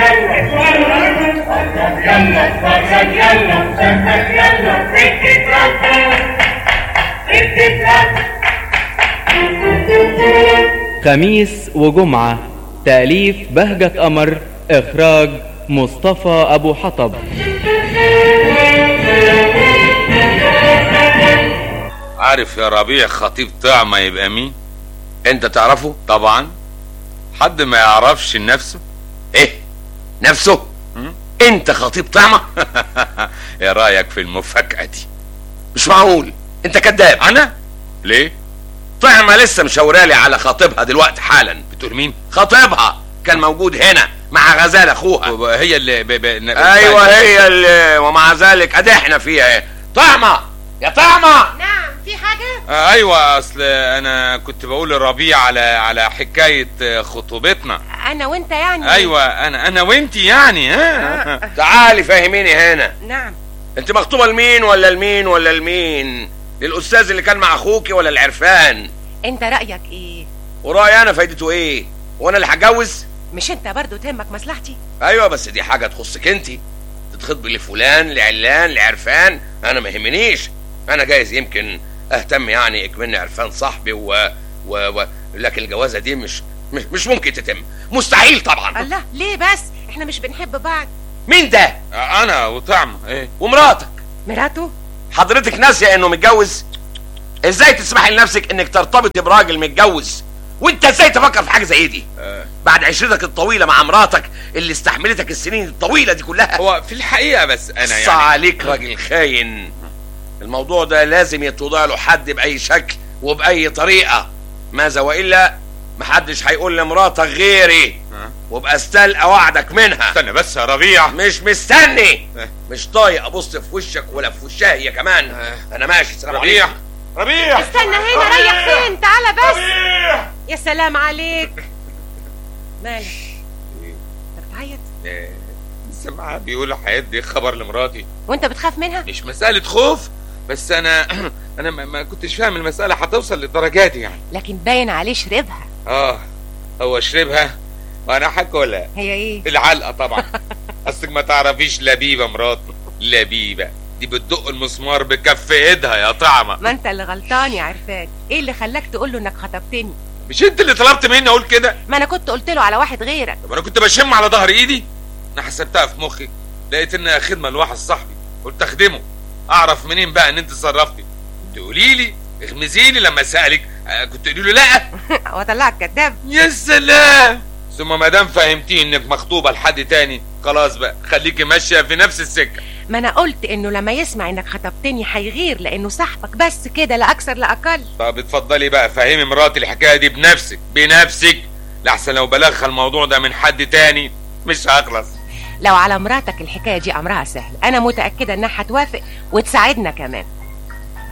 خميس وجمعة تأليف بهجة قمر إخراج مصطفى أبو حطب عارف يا ربيع خطيب طعمة يبقى مين انت تعرفه طبعا حد ما يعرفش نفسه ايه نفسه مم؟ انت خطيب طعمه ايه رأيك في المفاجأة دي مش معقول انت كذاب انا ليه طعمه لسه مشاورالي على خطيبها دلوقتي حالا بتقول مين خطيبها كان موجود هنا مع غزال اخوها هي اللي ب... ب... ايوه هي اللي ومع ذلك ادي احنا فيها ايه طعمه يا طعمه نعم في حاجة؟ آه، ايوه اصل انا كنت بقول لربيع على على حكايه خطوبتنا أنا وأنت يعني ايوه انا انا وانتي يعني ها تعالي فهميني هنا نعم انت مخطوبه لمين ولا لمين ولا لمين للاستاذ اللي كان مع اخوكي ولا العرفان أنت رأيك إيه؟ ورايي انا فايدته ايه وانا اللي هتجوز مش أنت برضو تهمك مصلحتي؟ ايوه بس دي حاجه تخصك انت تتخطبي لفلان لعلان لعرفان انا ما يهمنيش انا جايز يمكن اهتم يعني اكمن عرفان صاحبي و... و... و... لكن الجوازه دي مش مش, مش ممكن تتم مستحيل طبعا الله ليه بس؟ إحنا مش بنحب بعض مين ده انا وطعم ايه ومراتك مراته؟ حضرتك ناسيه انه متجوز ازاي تسمحي لنفسك انك ترتبطي براجل متجوز وانت ازاي تفكر في حاجه زي دي آه. بعد عشرتك الطويله مع مراتك اللي استحملتك السنين الطويله دي كلها هو في الحقيقه بس انا ص يعني عليك راجل خاين الموضوع ده لازم يتوضع له حد باي شكل وباي طريقه ماذا والا محدش هيقول لمراتك غيري آه. وابقى استلقى وعدك منها استنى بس يا ربيع مش مستني آه. مش طايق ابص في وشك ولا في وشها هي كمان آه. انا ماشي سلام ربيع عليكم ربيع استنى هنا ريح فين؟ تعالى بس ربيع يا سلام عليك مالك؟ أنت بتعيط؟ إيه، سمعها بيقول هيدي خبر لمراتي وأنت بتخاف منها؟ مش مسألة خوف بس أنا أنا ما ما كنتش فاهم المسألة هتوصل للدرجة دي يعني لكن باين عليه شربها آه هو شربها وأنا هاكلها هي إيه؟ العلقة طبعا أصلك ما تعرفيش لبيبة مراتي لبيبة دي بتدق المسمار بكف ايدها يا طعمة ما أنت اللي غلطان يا عرفان إيه اللي خلاك تقول له إنك خطبتني؟ مش انت اللي طلبت مني اقول كده ما أنا كنت قلت له على واحد غيرك طب انا كنت بشم على ظهر ايدي انا حسبتها في مخي لقيت انها خدمه لواحد صاحبي قلت اخدمه اعرف منين بقى ان انت صرفتي تقولي لي اغمزي لي لما اسالك آه، كنت تقولي له لا وأطلعك كذاب يا سلام ثم ما دام فهمتي انك مخطوبه لحد تاني خلاص بقى خليكي ماشيه في نفس السكه ما انا قلت انه لما يسمع انك خطبتني هيغير لانه صاحبك بس كده لا اكثر لا اقل طب اتفضلي بقى فهمي مراتي الحكايه دي بنفسك بنفسك لحسن لو بلغها الموضوع ده من حد تاني مش هخلص لو على مراتك الحكايه دي امرها سهل انا متاكده انها هتوافق وتساعدنا كمان